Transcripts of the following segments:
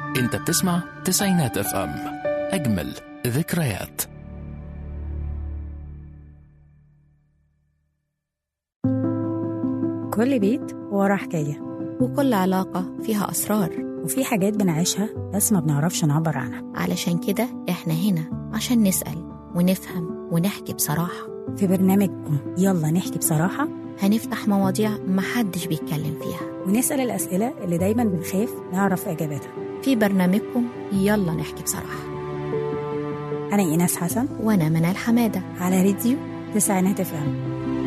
انت بتسمع تسعينات اف ام اجمل ذكريات كل بيت وراه حكاية وكل علاقة فيها أسرار وفي حاجات بنعيشها بس ما بنعرفش نعبر عنها علشان كده إحنا هنا عشان نسأل ونفهم ونحكي بصراحة في برنامجكم يلا نحكي بصراحة هنفتح مواضيع محدش بيتكلم فيها ونسأل الأسئلة اللي دايما بنخاف نعرف إجابتها في برنامجكم يلا نحكي بصراحة أنا إيناس حسن وأنا منال حمادة على راديو تسعينات اف ام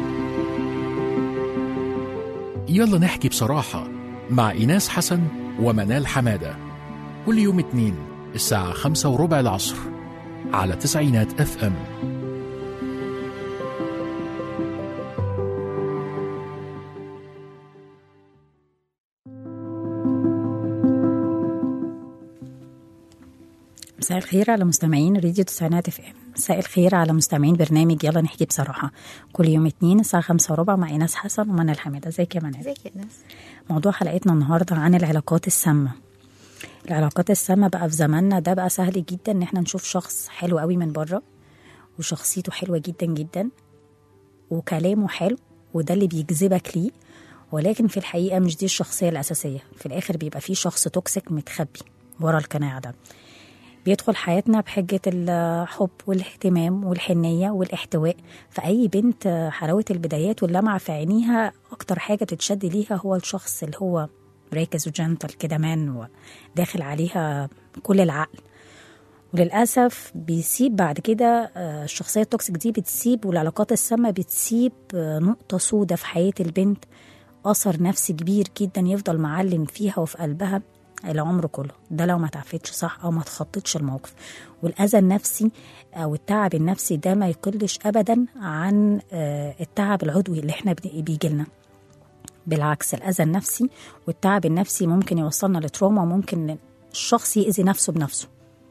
يلا نحكي بصراحة مع إيناس حسن ومنال حمادة كل يوم اتنين الساعة خمسة وربع العصر على تسعينات اف ام مساء الخير على مستمعين راديو تسعينات اف ام مساء الخير على مستمعين برنامج يلا نحكي بصراحة كل يوم اتنين الساعة خمسة وربع مع إيناس حسن ومنى الحميدة ازيك يا منى ازيك يا ناس موضوع حلقتنا النهاردة عن العلاقات السامة العلاقات السامة بقى في زماننا ده بقى سهل جدا ان احنا نشوف شخص حلو قوي من بره وشخصيته حلوة جدا جدا وكلامه حلو وده اللي بيجذبك ليه ولكن في الحقيقة مش دي الشخصية الأساسية في الآخر بيبقى فيه شخص توكسيك متخبي ورا القناع ده بيدخل حياتنا بحجة الحب والاهتمام والحنية والاحتواء فأي بنت حلاوة البدايات واللمعة في عينيها أكتر حاجة بتتشد ليها هو الشخص اللي هو راكز وجنتل كده مان وداخل عليها كل العقل وللأسف بيسيب بعد كده آه، الشخصية التوكسيك دي بتسيب والعلاقات السامة بتسيب آه، نقطة سودة في حياة البنت أثر نفسي كبير جدا يفضل معلم فيها وفي قلبها العمر كله ده لو ما تعفتش صح او ما تخططش الموقف والاذى النفسي او التعب النفسي ده ما يقلش ابدا عن آه، التعب العضوي اللي احنا بيجي لنا بالعكس الاذى النفسي والتعب النفسي ممكن يوصلنا لتروما وممكن الشخص يأذي نفسه بنفسه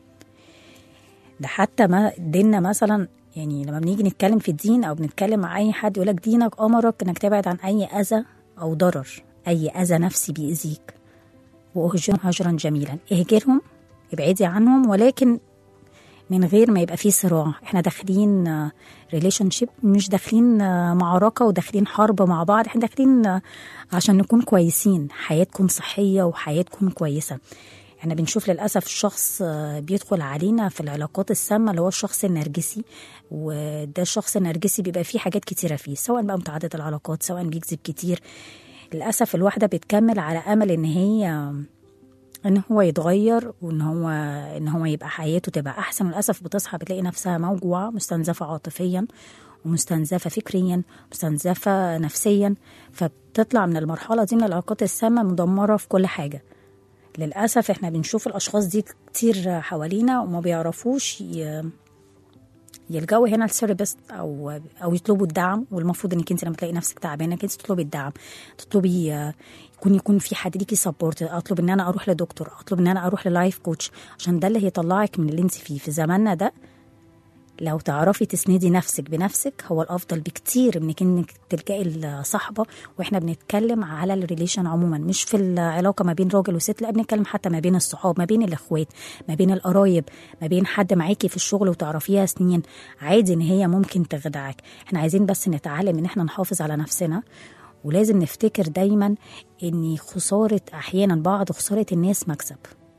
ده حتى ما ديننا مثلا يعني لما بنيجي نتكلم في الدين او بنتكلم مع اي حد يقولك دينك امرك انك تبعد عن اي اذى او ضرر اي اذى نفسي بيأذيك واهجرهم هجرا جميلا اهجرهم ابعدي عنهم ولكن من غير ما يبقى فيه صراع احنا داخلين ريليشن شيب مش داخلين آه، معركة وداخلين حرب مع بعض احنا داخلين آه، عشان نكون كويسين حياة تكون صحية وحياة تكون كويسة احنا بنشوف للأسف شخص آه، بيدخل علينا في العلاقات السامة اللي هو الشخص النرجسي وده الشخص النرجسي بيبقى فيه حاجات كتيرة فيه سواء بقى متعدد العلاقات سواء بيكذب كتير للأسف الواحدة بتكمل على أمل إن هي ان هو يتغير وان هو ان هو يبقى حياته تبقى احسن وللاسف بتصحى بتلاقي نفسها موجوعه مستنزفه عاطفيا ومستنزفه فكريا مستنزفه نفسيا فبتطلع من المرحله دي من العلاقات السامه مدمره في كل حاجه للاسف احنا بنشوف الاشخاص دي كتير حوالينا وما بيعرفوش ي... يلجأوا هنا للثيرابيست او او يطلبوا الدعم والمفروض انك انت لما تلاقي نفسك تعبانه انك انت تطلبي الدعم تطلبي آه، يكون يكون في حد ليكي سبورت اطلب ان انا اروح لدكتور اطلب ان انا اروح للايف كوتش عشان ده اللي هيطلعك من اللي انت فيه في زماننا ده لو تعرفي تسندي نفسك بنفسك هو الافضل بكتير منك انك تلجئي الصحبه واحنا بنتكلم على الريليشن عموما مش في العلاقه ما بين راجل وست لا بنتكلم حتى ما بين الصحاب ما بين الاخوات ما بين القرايب ما بين حد معاكي في الشغل وتعرفيها سنين عادي ان هي ممكن تخدعك احنا عايزين بس نتعلم ان احنا نحافظ على نفسنا ولازم نفتكر دايما ان خساره احيانا بعض خساره الناس مكسب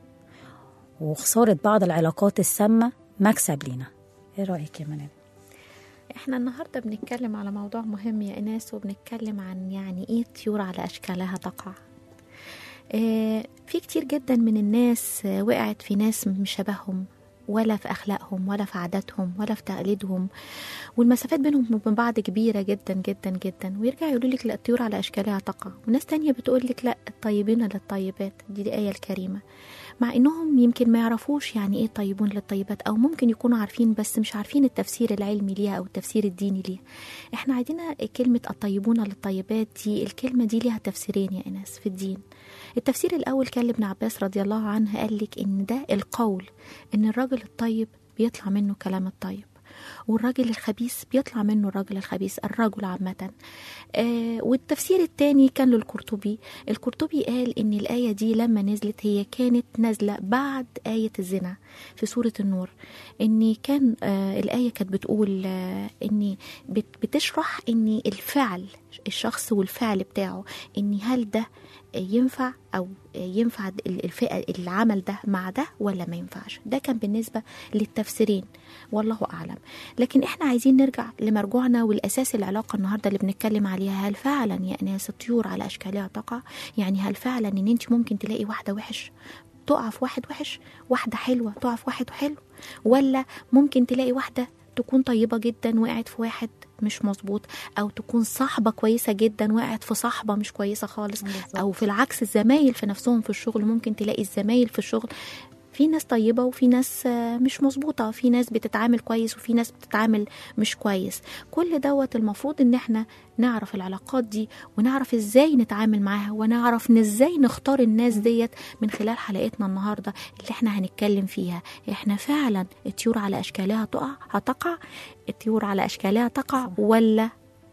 وخساره بعض العلاقات السامه مكسب لينا ايه رايك يا منال احنا النهارده بنتكلم على موضوع مهم يا ايناس وبنتكلم عن يعني ايه طيور على اشكالها تقع اه في كتير جدا من الناس آه، وقعت في ناس مش شبههم ولا في اخلاقهم ولا في عاداتهم ولا في تقليدهم والمسافات بينهم وبين بعض كبيره جدا جدا جدا ويرجع يقولوا لك لا الطيور على اشكالها تقع وناس تانية بتقول لك لا الطيبين للطيبات دي الايه الكريمه مع انهم يمكن ما يعرفوش يعني ايه طيبون للطيبات او ممكن يكونوا عارفين بس مش عارفين التفسير العلمي ليها او التفسير الديني ليها احنا عندنا كلمه الطيبون للطيبات دي الكلمه دي ليها تفسيرين يا ايناس في الدين التفسير الاول كان لابن عباس رضي الله عنه قال لك ان ده القول ان الراجل الطيب بيطلع منه كلام الطيب والراجل الخبيث بيطلع منه الراجل الخبيث الرجل عامة آه والتفسير الثاني كان للقرطبي القرطبي قال ان الآية دي لما نزلت هي كانت نازلة بعد آية الزنا في سورة النور ان كان آه الآية كانت بتقول آه ان بت بتشرح ان الفعل الشخص والفعل بتاعه ان هل ده ينفع او ينفع الفئه العمل ده مع ده ولا ما ينفعش ده كان بالنسبه للتفسيرين والله اعلم لكن احنا عايزين نرجع لمرجوعنا والاساس العلاقه النهارده اللي بنتكلم عليها هل فعلا يا ناس الطيور على اشكالها تقع يعني هل فعلا ان انت ممكن تلاقي واحده وحش تقع في واحد وحش واحده حلوه تقع في واحد حلو ولا ممكن تلاقي واحده تكون طيبه جدا وقعت في واحد مش مظبوط او تكون صاحبه كويسه جدا وقعت في صاحبه مش كويسه خالص بالظبط. او في العكس الزمايل في نفسهم في الشغل ممكن تلاقي الزمايل في الشغل في ناس طيبة وفي ناس آه، مش مظبوطة في ناس بتتعامل كويس وفي ناس بتتعامل مش كويس كل دوت المفروض ان احنا نعرف العلاقات دي ونعرف ازاي نتعامل معاها ونعرف إن ازاي نختار الناس ديت من خلال حلقتنا النهاردة اللي احنا هنتكلم فيها احنا فعلا الطيور على اشكالها تقع هتقع الطيور على اشكالها تقع ولا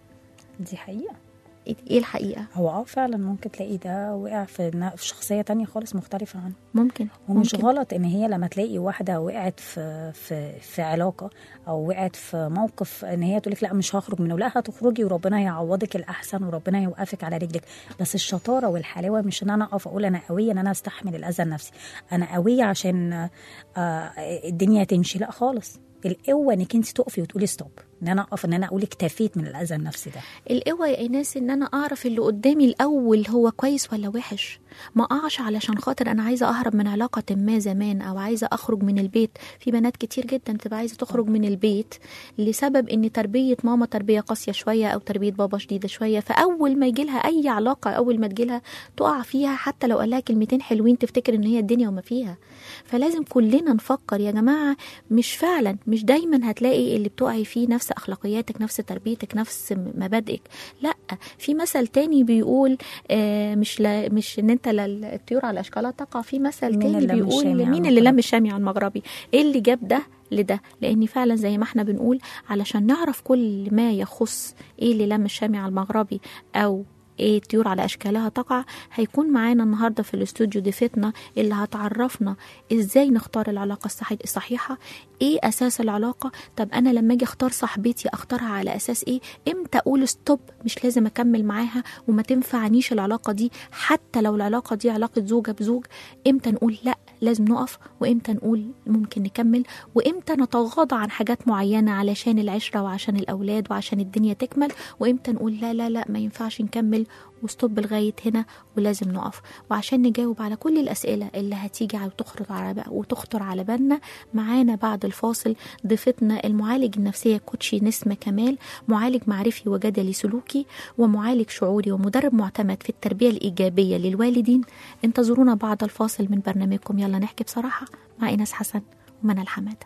دي حقيقه ايه الحقيقة هو اه فعلا ممكن تلاقي ده وقع في نا- في شخصيه تانية خالص مختلفه عنه ممكن ومش ممكن. غلط ان هي لما تلاقي واحده وقعت في في في علاقه او وقعت في موقف ان هي تقول لك لا مش هخرج منه لا هتخرجي وربنا يعوضك الاحسن وربنا يوقفك على رجلك بس الشطاره والحلاوه مش ان انا اقف اقول انا قويه ان انا استحمل الاذى النفسي انا قويه عشان آه الدنيا تمشي لا خالص القوه انك انت تقفي وتقولي ستوب ان انا اقف ان انا اقول اكتفيت من الاذى النفسي ده القوة يا ايناس ان انا اعرف اللي قدامي الاول هو كويس ولا وحش ما اقعش علشان خاطر انا عايزه اهرب من علاقه ما زمان او عايزه اخرج من البيت في بنات كتير جدا تبقى عايزه تخرج من البيت لسبب ان تربيه ماما تربيه قاسيه شويه او تربيه بابا شديده شويه فاول ما يجي لها اي علاقه اول ما تجي لها تقع فيها حتى لو قال لها كلمتين حلوين تفتكر ان هي الدنيا وما فيها فلازم كلنا نفكر يا جماعه مش فعلا مش دايما هتلاقي اللي بتقعي فيه نفس اخلاقياتك نفس تربيتك نفس مبادئك لا في مثل تاني بيقول آه مش لا مش ان انت لا- الطيور على اشكالها تقع في مثل مين تاني اللي لم بيقول الشامي على مين اللي المغربي؟ لم الشامي على المغربي ايه اللي جاب ده لده لان فعلا زي ما احنا بنقول علشان نعرف كل ما يخص ايه اللي لم الشامي على المغربي او ايه الطيور على اشكالها تقع هيكون معانا النهارده في الاستوديو ضيفتنا اللي هتعرفنا ازاي نختار العلاقه الصحي- الصحيحه ايه اساس العلاقه طب انا لما اجي اختار صاحبتي اختارها على اساس ايه امتى اقول ستوب مش لازم اكمل معاها وما تنفعنيش العلاقه دي حتى لو العلاقه دي علاقه زوجه بزوج امتى نقول لا لازم نقف وامتى نقول ممكن نكمل وامتى نتغاضى عن حاجات معينه علشان العشره وعشان الاولاد وعشان الدنيا تكمل وامتى نقول لا لا لا ما ينفعش نكمل وستوب لغايه هنا ولازم نقف وعشان نجاوب على كل الاسئله اللي هتيجي على وتخرج على وتخطر على بالنا معانا بعد الفاصل ضيفتنا المعالج النفسيه كوتشي نسمه كمال معالج معرفي وجدلي سلوكي ومعالج شعوري ومدرب معتمد في التربيه الايجابيه للوالدين انتظرونا بعد الفاصل من برنامجكم يلا نحكي بصراحه مع ايناس حسن ومنى الحماده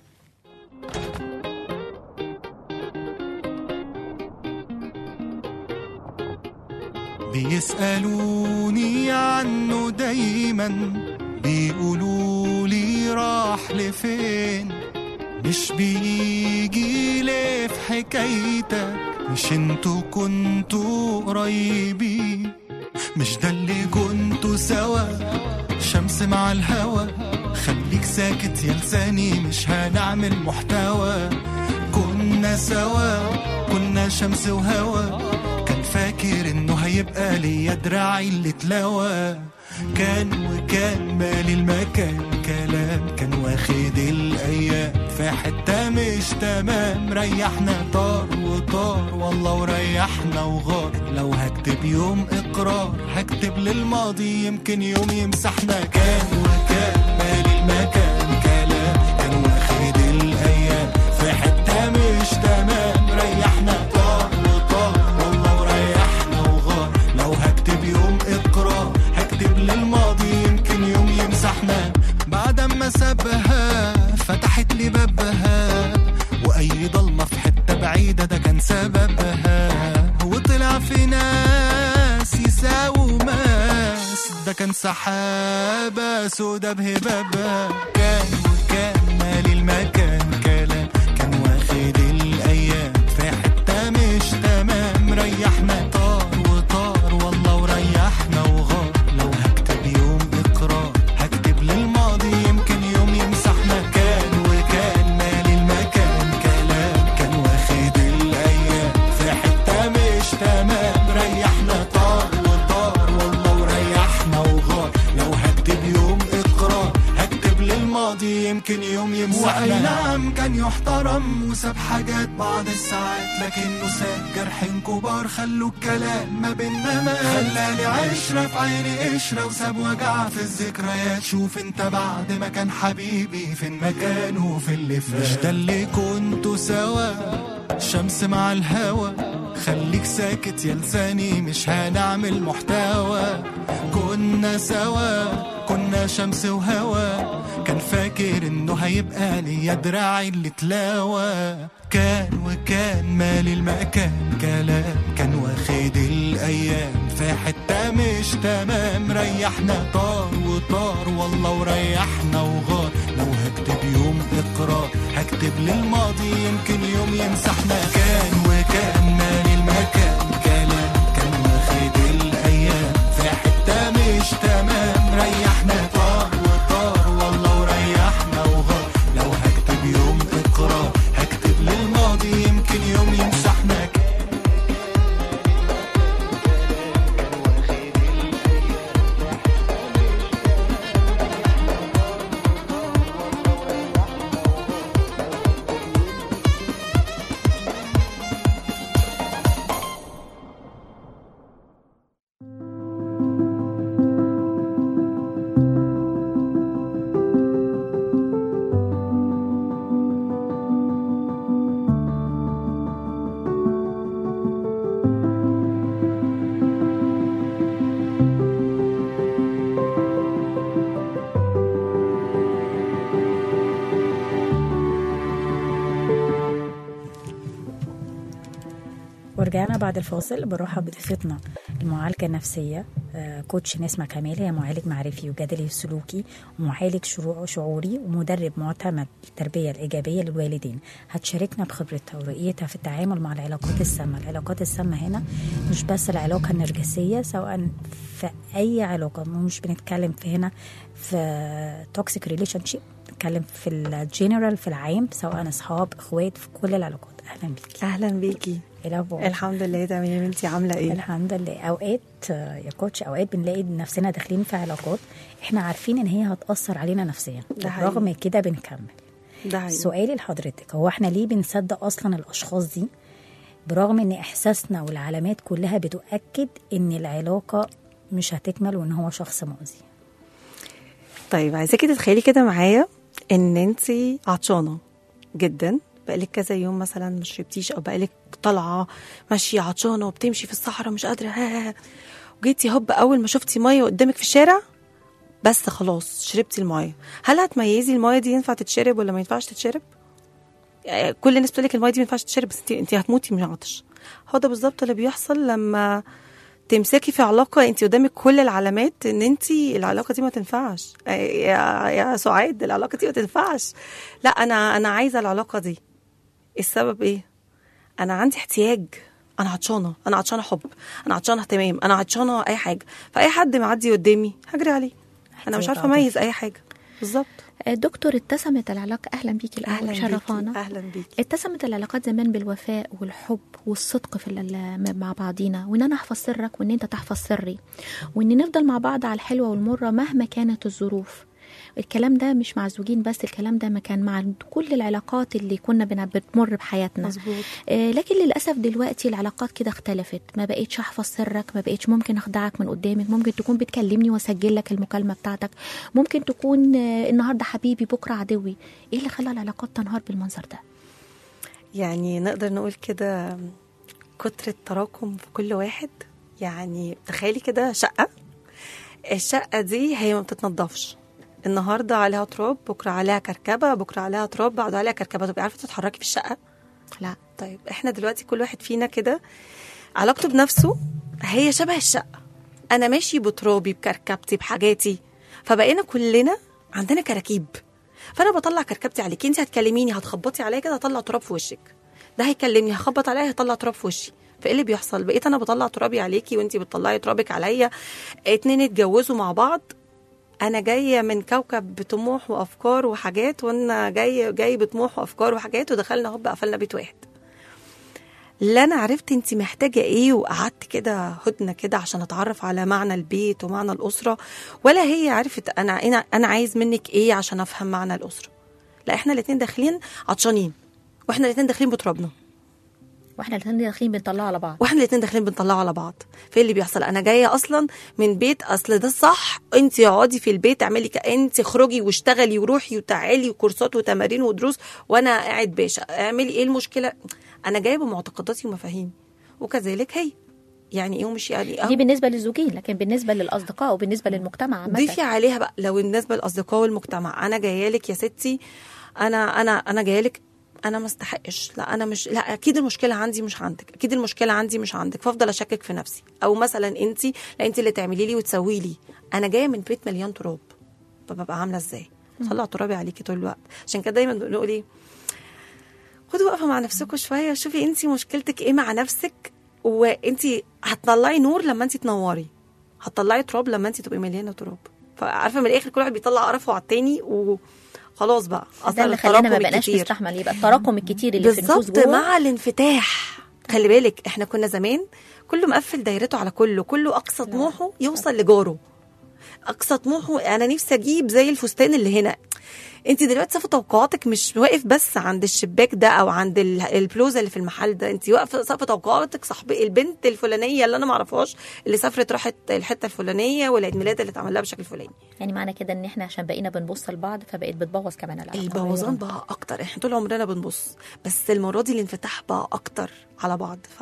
بيسألوني عنه دايما بيقولوا لي راح لفين مش بيجي ليه في حكايتك مش انتوا كنتوا قريبين مش ده اللي كنتوا سوا شمس مع الهوا خليك ساكت يا لساني مش هنعمل محتوى كنا سوا كنا شمس وهوا كان فاكر انه هيبقى ليا دراعي اللي اتلوى كان وكان مالي المكان كلام كان واخد الايام في حته مش تمام ريحنا طار وطار والله وريحنا وغار لو هكتب يوم اقرار هكتب للماضي يمكن يوم يمسحنا كان وكان مالي المكان كلام كان واخد الايام في حته مش تمام ريحنا طار وطار والله وريحنا وغار لو هكتب يوم اقرار هكتب للماضي يمكن يوم يمسحنا بعد ما سابها فتحت لي بابها واي ضلمه في حته بعيده ده كان سببها وطلع في ناس يساووا ماس ده كان سحابه سودا بهبابها كان وكان مالي المكان كلام كان واخد يحترم وساب حاجات بعض الساعات لكنه ساب جرحين كبار خلوا الكلام ما بينا ما خلاني عشرة في عيني قشرة وساب وجع في الذكريات شوف انت بعد ما كان حبيبي فين مكانه في اللي فات مش ده اللي كنتوا سوا شمس مع الهوا خليك ساكت يا لساني مش هنعمل محتوى كنا سوا كنا شمس وهوا كان فاكر انه هيبقى ليا دراعي اللي تلاوى كان وكان مالي المكان كلام كان واخد الايام في حته مش تمام ريحنا طار وطار والله وريحنا وغار لو هكتب يوم اقرار هكتب للماضي يمكن يوم يمسحنا كان وكان مالي المكان كلام كان واخد الايام في حته مش تمام ريحنا طار وطار والله وريحنا وغار لو هكتب يوم اقرار هكتب للماضي يمكن يوم يمسحنا ورجعنا بعد الفاصل بنروح بضيفتنا المعالجة النفسية آه، كوتش نسمة كمال هي معالج معرفي وجدلي سلوكي ومعالج شروع شعوري ومدرب معتمد التربية الإيجابية للوالدين هتشاركنا بخبرتها ورؤيتها في التعامل مع العلاقات السامة العلاقات السامة هنا مش بس العلاقة النرجسية سواء في أي علاقة مش بنتكلم في هنا في توكسيك ريليشن شيب بنتكلم في الجنرال في العام سواء أصحاب إخوات في كل العلاقات أهلا بيكي اهلا بيكي إيه الأخبار؟ الحمد لله تمام انتي عامله ايه الحمد لله اوقات آه، يا كوتش اوقات بنلاقي نفسنا داخلين في علاقات احنا عارفين ان هي هتاثر علينا نفسيا ده حقيقي. رغم كده بنكمل ده حقيقي. سؤالي لحضرتك هو احنا ليه بنصدق اصلا الاشخاص دي برغم ان احساسنا والعلامات كلها بتؤكد ان العلاقه مش هتكمل وان هو شخص مؤذي طيب عايزاكي تتخيلي كده معايا ان انتي عطشانه جدا بقالك كذا يوم مثلا ما شربتيش او بقالك طالعه ماشيه عطشانه وبتمشي في الصحراء مش قادره ها ها. وجيتي هوب اول ما شفتي ميه قدامك في الشارع بس خلاص شربتي الميه هل هتميزي الميه دي ينفع تتشرب ولا ما ينفعش تتشرب يعني كل الناس بتقول لك الميه دي ما ينفعش تتشرب بس انت انت هتموتي من العطش هو ده بالظبط اللي بيحصل لما تمسكي في علاقه انت قدامك كل العلامات ان انت العلاقه دي ما تنفعش يا يا سعاد العلاقه دي ما تنفعش لا انا انا عايزه العلاقه دي السبب ايه انا عندي احتياج انا عطشانه انا عطشانه حب انا عطشانه اهتمام انا عطشانه اي حاجه فاي حد معدي قدامي هجري عليه انا مش احتياج عارفه اميز اي حاجه بالظبط آه، دكتور اتسمت العلاقة أهلا بيكي الأول شرفانا بيكي اهلا بيكي اتسمت العلاقات زمان بالوفاء والحب والصدق في ال- مع بعضينا وان انا احفظ سرك وان انت تحفظ سري وان نفضل مع بعض على الحلوه والمره مهما كانت الظروف الكلام ده مش مع زوجين بس الكلام ده ما كان مع كل العلاقات اللي كنا بن- بتمر بحياتنا مظبوط آه، لكن للاسف دلوقتي العلاقات كده اختلفت ما بقيتش احفظ سرك ما بقيتش ممكن اخدعك من قدامك ممكن تكون بتكلمني واسجل لك المكالمه بتاعتك ممكن تكون آه، النهارده حبيبي بكره عدوي ايه اللي خلى العلاقات تنهار بالمنظر ده يعني نقدر نقول كده كتر التراكم في كل واحد يعني تخيلي كده شقة الشقة دي هي ما بتتنضفش النهاردة عليها تراب بكرة عليها كركبة بكرة عليها تراب بعد عليها كركبة تبقي عارفة تتحركي في الشقة لا طيب احنا دلوقتي كل واحد فينا كده علاقته بنفسه هي شبه الشقة أنا ماشي بترابي بكركبتي بحاجاتي فبقينا كلنا عندنا كراكيب فأنا بطلع كركبتي عليكي انت هتكلميني هتخبطي عليا كده هطلع تراب في وشك ده هيكلمني هخبط عليا هيطلع تراب في وشي فايه اللي بيحصل بقيت انا بطلع ترابي عليكي وانت بتطلعي ترابك عليا اتنين اتجوزوا مع بعض انا جايه من كوكب بطموح وافكار وحاجات وانا جاي جاي بطموح وافكار وحاجات ودخلنا هوب قفلنا بيت واحد لا انا عرفت انت محتاجه ايه وقعدت كده هدنه كده عشان اتعرف على معنى البيت ومعنى الاسره ولا هي عرفت انا انا انا عايز منك ايه عشان افهم معنى الاسره لا احنا الاثنين داخلين عطشانين واحنا الاثنين داخلين بترابنا واحنا الاثنين داخلين بنطلعه على بعض واحنا الاثنين داخلين بنطلعه على بعض فايه اللي بيحصل انا جايه اصلا من بيت اصل ده الصح انت اقعدي في البيت اعملي ك- انت اخرجي واشتغلي وروحي وتعالي وكورسات وتمارين ودروس وانا قاعد باشا اعملي ايه المشكله انا جايه بمعتقداتي ومفاهيمي وكذلك هي يعني ايه ومش يعني دي اهو بالنسبه للزوجين لكن بالنسبه للاصدقاء وبالنسبه للمجتمع عامه ضيفي عليها بقى لو بالنسبه للاصدقاء والمجتمع انا جايه لك يا ستي انا انا انا جايه لك انا ما استحقش لا انا مش لا اكيد المشكله عندي مش عندك اكيد المشكله عندي مش عندك فافضل اشكك في نفسي او مثلا انت لا انت اللي تعملي لي وتسوي لي انا جايه من بيت مليان تراب فببقى عامله ازاي طلع ترابي عليكي طول الوقت عشان كده دايما بنقول ايه خدوا وقفه مع نفسكم شويه شوفي انت مشكلتك ايه مع نفسك وانت هتطلعي نور لما انت تنوري هتطلعي تراب لما انت تبقي مليانه تراب فعارفه من الاخر كل واحد بيطلع قرفه على التاني وخلاص بقى ده اللي خلانا ما التراكم بقناش الكتير. نستحمل يبقى التراكم الكتير اللي في النفوس بالظبط جوه مع الانفتاح خلي بالك احنا كنا زمان كله مقفل دايرته على كله كله اقصى طموحه يوصل لجاره اقصى طموحه انا نفسي اجيب زي الفستان اللي هنا انت دلوقتي سقف توقعاتك مش واقف بس عند الشباك ده او عند ال- البلوزه اللي في المحل ده انت واقفه سقف توقعاتك صاحبي البنت الفلانيه اللي انا ما اعرفهاش اللي سافرت راحت الحته الفلانيه والعيد ميلاد اللي اتعمل لها بشكل فلاني يعني معنى كده ان احنا عشان بقينا بنبص لبعض فبقيت بتبوظ كمان العلاقه البوظان بقى اكتر احنا طول عمرنا بنبص بس المره دي الانفتاح بقى اكتر على بعض ف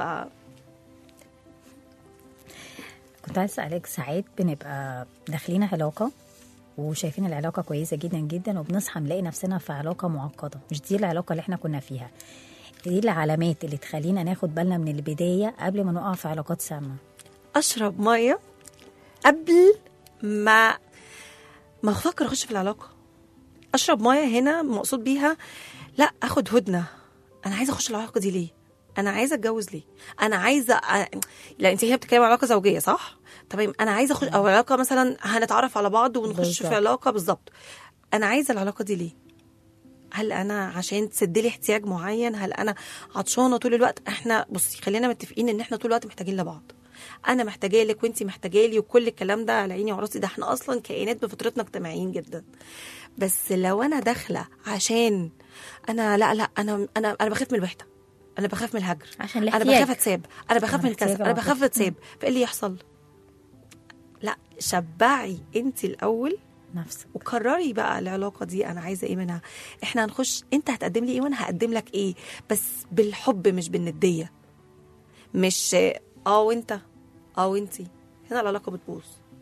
كنت عايز اسالك ساعات بنبقى داخلين علاقه وشايفين العلاقه كويسه جدا جدا وبنصحى نلاقي نفسنا في علاقه معقده مش دي العلاقه اللي احنا كنا فيها دي العلامات اللي تخلينا ناخد بالنا من البدايه قبل ما نقع في علاقات سامه اشرب ميه قبل ما ما افكر اخش في العلاقه اشرب ميه هنا مقصود بيها لا اخد هدنه انا عايزه اخش العلاقه دي ليه انا عايزه اتجوز ليه انا عايزه أ... لا انت هي بتتكلم عن علاقه زوجيه صح تمام انا عايزه اخش او علاقه مثلا هنتعرف على بعض ونخش بالظبط. في علاقه بالظبط انا عايزه العلاقه دي ليه هل انا عشان تسد لي احتياج معين هل انا عطشانه طول الوقت احنا بصي خلينا متفقين ان احنا طول الوقت محتاجين لبعض انا محتاجه لك وانت محتاجه لي وكل الكلام ده على عيني وعلى ده احنا اصلا كائنات بفطرتنا اجتماعيين جدا بس لو انا داخله عشان انا لا لا انا انا انا بخاف من الوحده انا بخاف من الهجر عشان انا الاحتياج. بخاف اتساب انا بخاف من الكسل الاحتياج انا بخاف العاطفي. اتساب فايه اللي يحصل لا شبعي انت الاول نفسك وقرري بقى العلاقه دي انا عايزه ايه منها احنا هنخش انت هتقدم لي ايه وانا هقدم لك ايه بس بالحب مش بالنديه مش اه وانت اه وانتي هنا العلاقه بتبوظ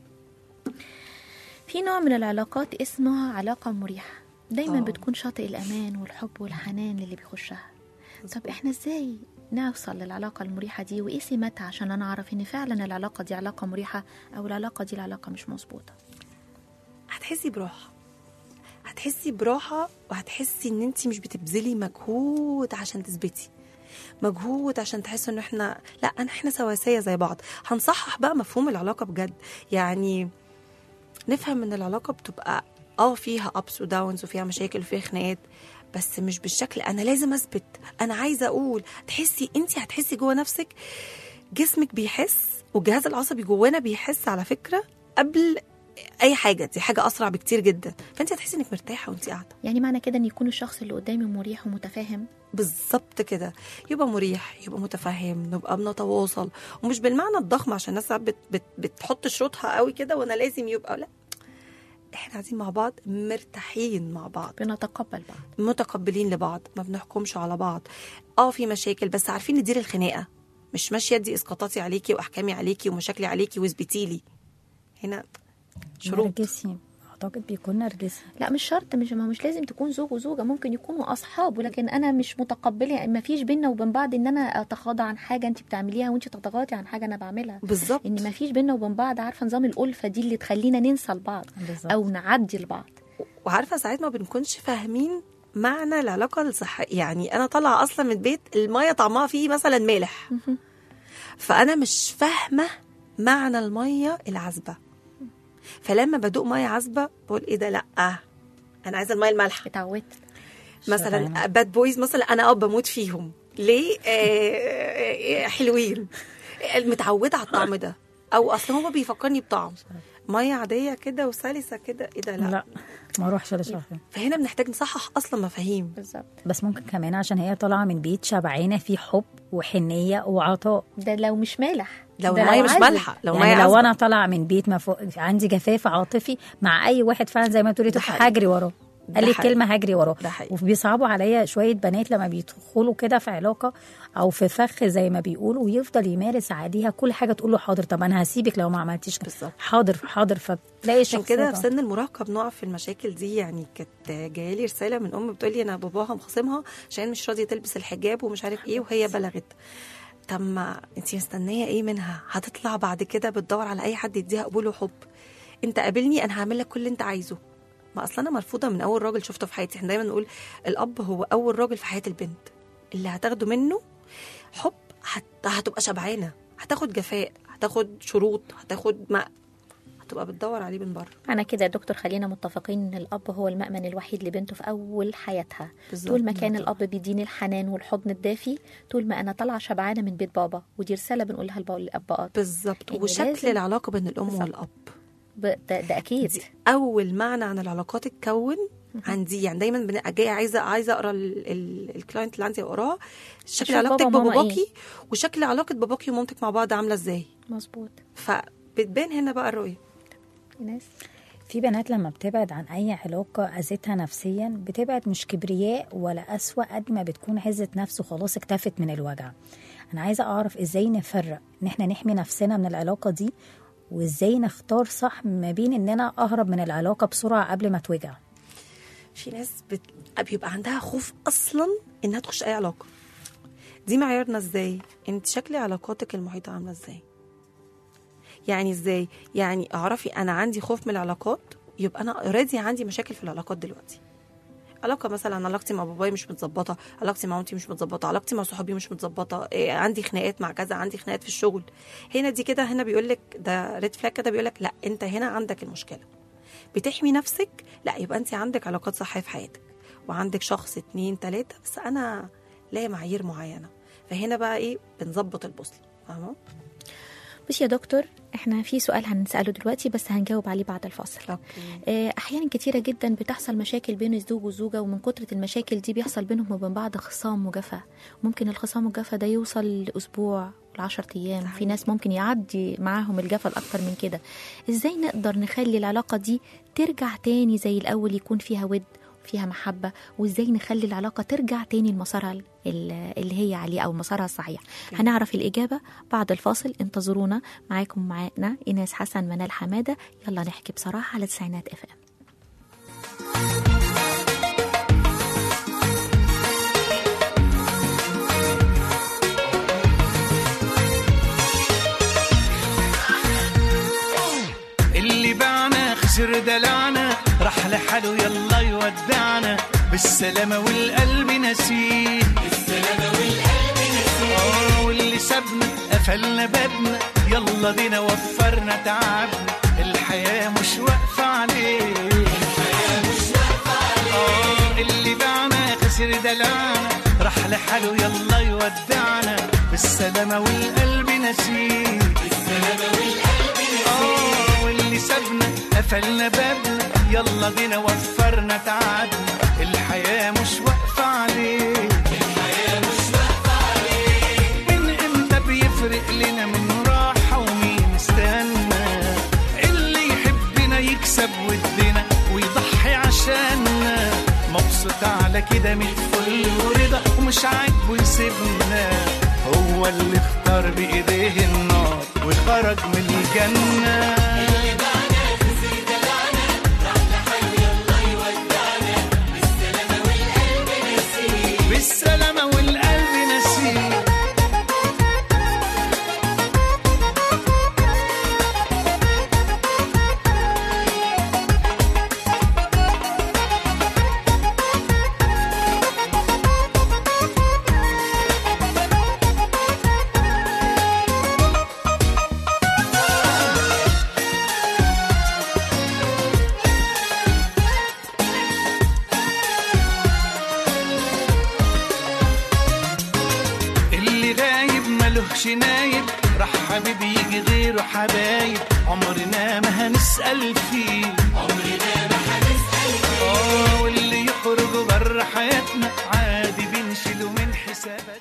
في نوع من العلاقات اسمها علاقة مريحة دايما آه. بتكون شاطئ الأمان والحب والحنان للي بيخشها طب احنا ازاي نوصل للعلاقة المريحة دي وايه سماتها عشان انا اعرف ان فعلا العلاقة دي علاقة مريحة او العلاقة دي العلاقة مش مظبوطة هتحسي براحه هتحسي براحه وهتحسي ان انت مش بتبذلي مجهود عشان تثبتي مجهود عشان تحسوا ان احنا لا انا احنا سواسيه زي بعض هنصحح بقى مفهوم العلاقه بجد يعني نفهم ان العلاقه بتبقى اه فيها ابس وداونز وفيها مشاكل وفيها خناقات بس مش بالشكل انا لازم اثبت انا عايزه اقول تحسي انت هتحسي جوه نفسك جسمك بيحس والجهاز العصبي جوانا بيحس على فكره قبل اي حاجه دي حاجه اسرع بكتير جدا فانت هتحسي انك مرتاحه وانت قاعده يعني معنى كده ان يكون الشخص اللي قدامي مريح ومتفاهم بالظبط كده يبقى مريح يبقى متفهم نبقى بنتواصل ومش بالمعنى الضخم عشان الناس ساعات بت بت بتحط شروطها قوي كده وانا لازم يبقى لا احنا قاعدين مع بعض مرتاحين مع بعض بنتقبل بعض متقبلين لبعض ما بنحكمش على بعض اه في مشاكل بس عارفين ندير الخناقه مش ماشيه ادي اسقاطاتي عليكي واحكامي عليكي ومشاكلي عليكي واثبتي لي هنا شروط نرجسي اعتقد بيكون نرجسي لا مش شرط مش ما مش لازم تكون زوج وزوجه ممكن يكونوا اصحاب ولكن انا مش متقبله ما فيش بينا وبين بعض ان انا اتغاضى عن حاجه انت بتعمليها وانت تتغاضي عن حاجه انا بعملها بالظبط ان ما فيش بينا وبين بعض عارفه نظام الالفه دي اللي تخلينا ننسى لبعض بالظبط. او نعدي لبعض وعارفه ساعات ما بنكونش فاهمين معنى العلاقه الصحيه يعني انا طالعه اصلا من بيت الميه طعمها فيه مثلا مالح فانا مش فاهمه معنى الميه العذبه فلما بدوق ميه عذبه بقول ايه ده لا انا عايزه الميه المالحه اتعودت مثلا شغالة. باد بويز مثلا انا اه بموت فيهم ليه آه، آه، حلوين متعوده على الطعم ده او اصل هو بيفكرني بطعم ميه عاديه كده وسلسه كده ايه ده لا, لا ما اروحش لشرح فهنا بنحتاج نصحح اصلا مفاهيم بالظبط بس ممكن كمان عشان هي طالعه من بيت شبعانه فيه حب وحنيه وعطاء ده لو مش مالح لو ده الميه مش عذب. مالحه لو يعني ميه لو عذبة. انا طالعه من بيت ما فوق عندي جفاف عاطفي مع اي واحد فعلا زي ما تقولي ده تروح حقيقي. هجري وراه ده قال لي حقيقي. كلمه هجري وراه ده حقيقي. وبيصعبوا عليا شويه بنات لما بيدخلوا كده في علاقه او في فخ زي ما بيقولوا ويفضل يمارس عليها كل حاجه تقول له حاضر طب انا هسيبك لو ما عملتيش كده. بالظبط. حاضر حاضر فتلاقي عشان الشخصيه كده في سن المراهقه بنقع في المشاكل دي يعني كانت جايه لي رساله من ام بتقول لي انا باباها مخاصمها عشان مش راضيه تلبس الحجاب ومش عارف ايه وهي بلغت طب ما انت مستنيه ايه منها هتطلع بعد كده بتدور على اي حد يديها قبول وحب انت قابلني انا هعمل لك كل اللي انت عايزه ما اصلا انا مرفوضه من اول راجل شفته في حياتي احنا دايما نقول الاب هو اول راجل في حياه البنت اللي هتاخده منه حب هت... هتبقى شبعانه هتاخد جفاء هتاخد شروط هتاخد ما هتبقى بتدور عليه من بره انا كده يا دكتور خلينا متفقين ان الاب هو المأمن الوحيد لبنته في اول حياتها بالظبط. طول ما كان الاب بيديني الحنان والحضن الدافي طول ما انا طالعه شبعانه من بيت بابا ودي رساله بنقولها لبا- للاباءات بالظبط إن وشكل لازم- العلاقه بين الام بالظبط. والاب ب- ده, ده اكيد دي اول معنى عن العلاقات اتكون عندي يعني دايما بن- جايه عايزه عايزه اقرا ال- ال- الكلاينت اللي عندي اقراه شكل أشوف علاقتك بابا وماما بباباكي وشكل علاقه باباكي ومامتك مع بعض عامله ازاي مظبوط فبتبان هنا بقى الرؤيه ناس في بنات لما بتبعد عن اي علاقه اذتها نفسيا بتبعد مش كبرياء ولا اسوا قد ما بتكون عزت نفس وخلاص اكتفت من الوجع انا عايزه اعرف ازاي نفرق ان احنا نحمي نفسنا من العلاقه دي وازاي نختار صح ما بين ان انا اهرب من العلاقه بسرعه قبل ما توجع في ناس بت... بيبقى عندها خوف اصلا انها تخش اي علاقه دي معيارنا ازاي انت شكل علاقاتك المحيطه عامله ازاي يعني ازاي يعني اعرفي انا عندي خوف من العلاقات يبقى انا اوريدي عندي مشاكل في العلاقات دلوقتي علاقه مثلا علاقتي مع بابايا مش متظبطه علاقتي مع مامتي مش متظبطه علاقتي مع صحابي مش متظبطه إيه عندي خناقات مع كذا عندي خناقات في الشغل هنا دي كده هنا بيقول لك ده ريد فلاج كده بيقول لك لا انت هنا عندك المشكله بتحمي نفسك لا يبقى انت عندك علاقات صحيه في حياتك وعندك شخص اتنين تلاته بس انا لا معايير معينه فهنا بقى ايه بنظبط البوصله فاهمه بص يا دكتور احنا في سؤال هنسأله دلوقتي بس هنجاوب عليه بعد الفاصل اوكي آه، احيانا كتيره جدا بتحصل مشاكل بين الزوج والزوجه ومن كتره المشاكل دي بيحصل بينهم وبين بعض خصام وجفا ممكن الخصام والجفا ده يوصل لاسبوع لعشر ايام في ناس ممكن يعدي معاهم الجفا الاكتر من كده ازاي نقدر نخلي العلاقه دي ترجع تاني زي الاول يكون فيها ود فيها محبة وازاي نخلي العلاقة ترجع تاني لمسارها ال- اللي هي عليه أو مسارها الصحيح هنعرف الإجابة بعد الفاصل انتظرونا معاكم معانا إيناس حسن منال حمادة يلا نحكي بصراحة على تسعينات اف ام اللي باعنا خسر دلعنا راح لحاله يلا يودعنا بالسلامة والقلب نسيه بالسلامة والقلب نسيه واللي سابنا قفلنا بابنا يلا دينا وفرنا تعبنا الحياة مش واقفة عليه الحياة مش واقفة عليه اللي باعنا خسر دلعنا راح لحاله يلا يودعنا بالسلامة والقلب نسيه بالسلامة والقلب نسيه واللي سابنا قفلنا بابنا يلا بينا وفرنا تعبنا الحياة مش واقفة عليه الحياة مش واقفة عليه من امتى بيفرق لنا من راحة ومين استنى اللي يحبنا يكسب ودنا ويضحي عشاننا مبسوط على كده من الفل ورضا ومش عاجبه يسيبنا هو اللي اختار بايديه النار وخرج من الجنه بالسلامة والقلب نسيه هنسأل فيه عمرنا ما هنسأل فيه اه واللي يخرج بره حياتنا عادي بنشيله من حساباتنا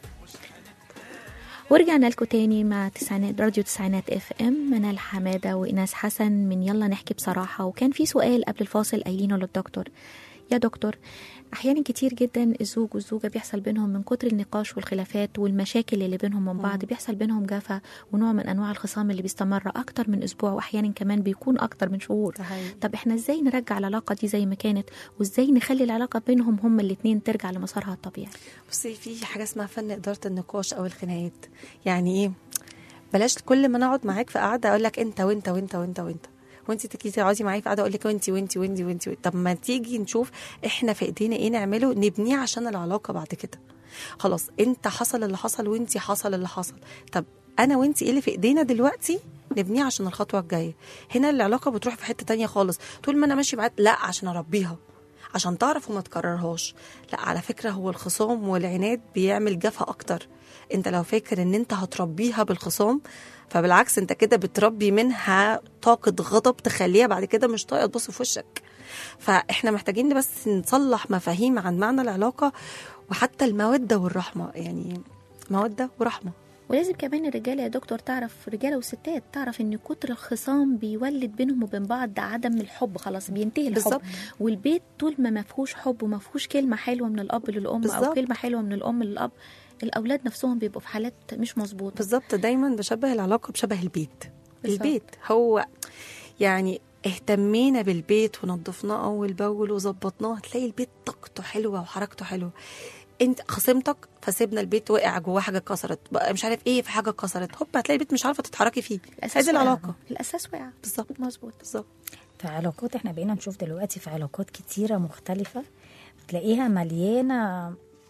ورجعنا لكم تاني مع تسعينات راديو تسعينات اف ام منال حماده وايناس حسن من يلا نحكي بصراحه وكان في سؤال قبل الفاصل قايلينه للدكتور يا دكتور احيانا كتير جدا الزوج والزوجه بيحصل بينهم من كتر النقاش والخلافات والمشاكل اللي بينهم من بعض بيحصل بينهم جفا ونوع من انواع الخصام اللي بيستمر اكتر من اسبوع واحيانا كمان بيكون اكتر من شهور ده حقيقي. طب احنا ازاي نرجع العلاقه دي زي ما كانت وازاي نخلي العلاقه بينهم هما الاتنين ترجع لمسارها الطبيعي بصي في حاجه اسمها فن اداره النقاش او الخناقات يعني ايه بلاش كل ما نقعد معاك في قعده اقول لك انت وانت وانت وانت وانت وانت تيجي تقعدي معايا في قعده اقول لك وانت وانت وانت وانت طب ما تيجي نشوف احنا في ايدينا ايه نعمله نبنيه عشان العلاقه بعد كده خلاص انت حصل اللي حصل وانت حصل اللي حصل طب انا وانت ايه اللي في ايدينا دلوقتي نبنيه عشان الخطوه الجايه هنا العلاقه بتروح في حته تانية خالص طول ما انا ماشي معاك لا عشان اربيها عشان تعرف وما تكررهاش لا على فكره هو الخصام والعناد بيعمل جفا اكتر انت لو فاكر ان انت هتربيها بالخصام فبالعكس انت كده بتربي منها طاقه غضب تخليها بعد كده مش طايقه تبص في وشك فاحنا محتاجين بس نصلح مفاهيم عن معنى العلاقه وحتى الموده والرحمه يعني موده ورحمه ولازم كمان الرجاله يا دكتور تعرف رجاله وستات تعرف ان كتر الخصام بيولد بينهم وبين بعض عدم الحب خلاص بينتهي الحب بالظبط. والبيت طول ما ما فيهوش حب وما فيهوش كلمه حلوه من الاب للام او بالظبط. كلمه حلوه من الام للاب الاولاد نفسهم بيبقوا في حالات مش مظبوطه بالظبط دايما بشبه العلاقه بشبه البيت بالظبط. البيت هو يعني اهتمينا بالبيت ونظفناه اول باول وظبطناه هتلاقي البيت طاقته حلوه وحركته حلوه انت خصمتك فسيبنا البيت وقع جواه حاجه اتكسرت بقى مش عارف ايه في حاجه اتكسرت هوب هتلاقي البيت مش عارفه تتحركي فيه هذه وقع. العلاقه الاساس وقع بالظبط مظبوط بالظبط في علاقات احنا بقينا نشوف دلوقتي في علاقات كتيرة مختلفة تلاقيها مليانة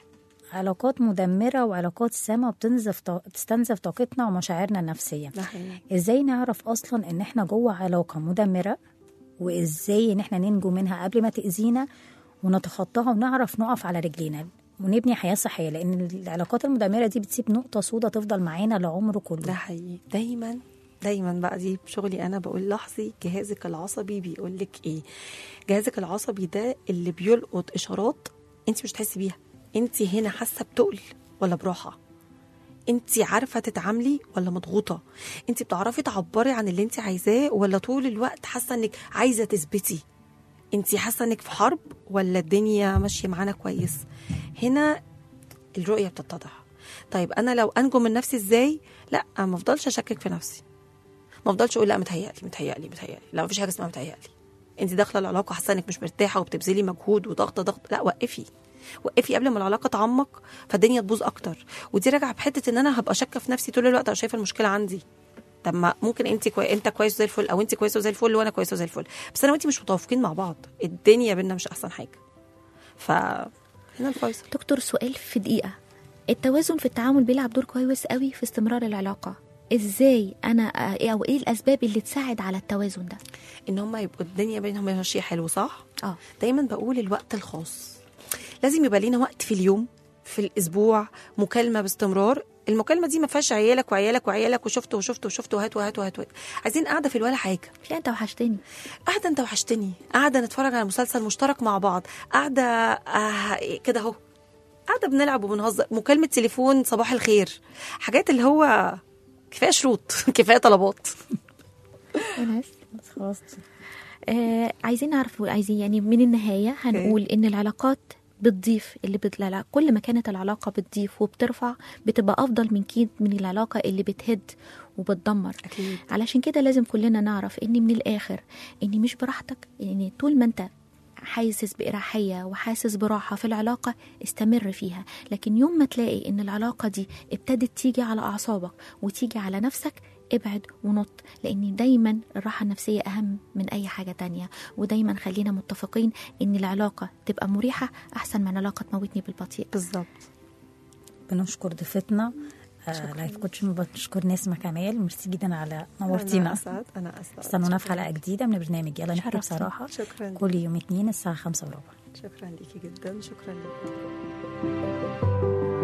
علاقات مدمرة وعلاقات سامة وبتنزف طا- بتستنزف طاقتنا ومشاعرنا النفسية ده حقيقي ازاي نعرف اصلا ان احنا جوه علاقة مدمرة وازاي ان احنا ننجو منها قبل ما تأذينا ونتخطاها ونعرف نقف على رجلينا ونبني حياة صحية لأن العلاقات المدمرة دي بتسيب نقطة سودة تفضل معانا العمر ده كله حقيقي دايما دايما بقى دي بشغلي انا بقول لاحظي جهازك العصبي بيقول لك ايه جهازك العصبي ده اللي بيلقط اشارات انت مش تحسي بيها انت هنا حاسه بتقل ولا براحه انت عارفه تتعاملي ولا مضغوطه انت بتعرفي تعبري عن اللي انت عايزاه ولا طول الوقت حاسه انك عايزه تثبتي انت حاسه انك في حرب ولا الدنيا ماشيه معانا كويس هنا الرؤيه بتتضح طيب انا لو انجو من نفسي ازاي لا ما افضلش اشكك في نفسي ما افضلش اقول لا متهيألي متهيألي متهيألي لا مفيش حاجه اسمها متهيألي انت داخله العلاقه حاسه انك مش مرتاحه وبتبذلي مجهود وضغط ضغط لا وقفي وقفي قبل ما العلاقه تعمق فالدنيا تبوظ اكتر ودي راجعه بحته ان انا هبقى شاكه في نفسي طول الوقت او شايفه المشكله عندي طب ما ممكن انت كوي... انت كويس زي الفل او انت كويسه زي الفل وانا كويسه زي الفل بس انا وانت مش متوافقين مع بعض الدنيا بينا مش احسن حاجه ف هنا الفيصل دكتور سؤال في دقيقة التوازن في التعامل بيلعب دور كويس قوي في استمرار العلاقة ازاي انا آه، او ايه الاسباب اللي تساعد على التوازن ده ان هم يبقوا الدنيا بينهم ماشيه حلو صح اه دايما بقول الوقت الخاص لازم يبقى لينا وقت في اليوم في الاسبوع مكالمه باستمرار المكالمه دي ما فيهاش عيالك وعيالك وعيالك وشفت وشفت وشفت وهات وهات وهات وهات عايزين قاعده في ولا حاجه لا انت وحشتني قاعده انت وحشتني قاعده نتفرج على مسلسل مشترك مع بعض قاعده آه كده اهو قاعده بنلعب وبنهزر مكالمه تليفون صباح الخير حاجات اللي هو كفايه شروط كفايه طلبات وناس بس خلاص آه عايزين نعرف عايزين يعني من النهاية هنقول إن العلاقات بتضيف اللي بتلا كل ما كانت العلاقة بتضيف وبترفع بتبقى أفضل من كيد من العلاقة اللي بتهد وبتدمر اكيد علشان كده لازم كلنا نعرف إن من الآخر إن مش براحتك إن طول ما أنت حاسس بإريحية وحاسس براحة في العلاقة استمر فيها لكن يوم ما تلاقي إن العلاقة دي ابتدت تيجي على أعصابك وتيجي على نفسك ابعد ونط لأن دايما الراحة النفسية أهم من أي حاجة تانية ودايما خلينا متفقين إن العلاقة تبقى مريحة أحسن من علاقة تموتني بالبطيء بالظبط بنشكر ضيفتنا آه لايف كوتش بنشكر نسمة كمال ميرسي جدا على انا نورتينا اسعد انا اسعد استنونا في شكراً. حلقة جديدة من برنامج يلا نحكي شرفتي. بصراحة شكرا كل يوم اتنين الساعة خمسة وربع شكرا ليكي جدا شكرا لك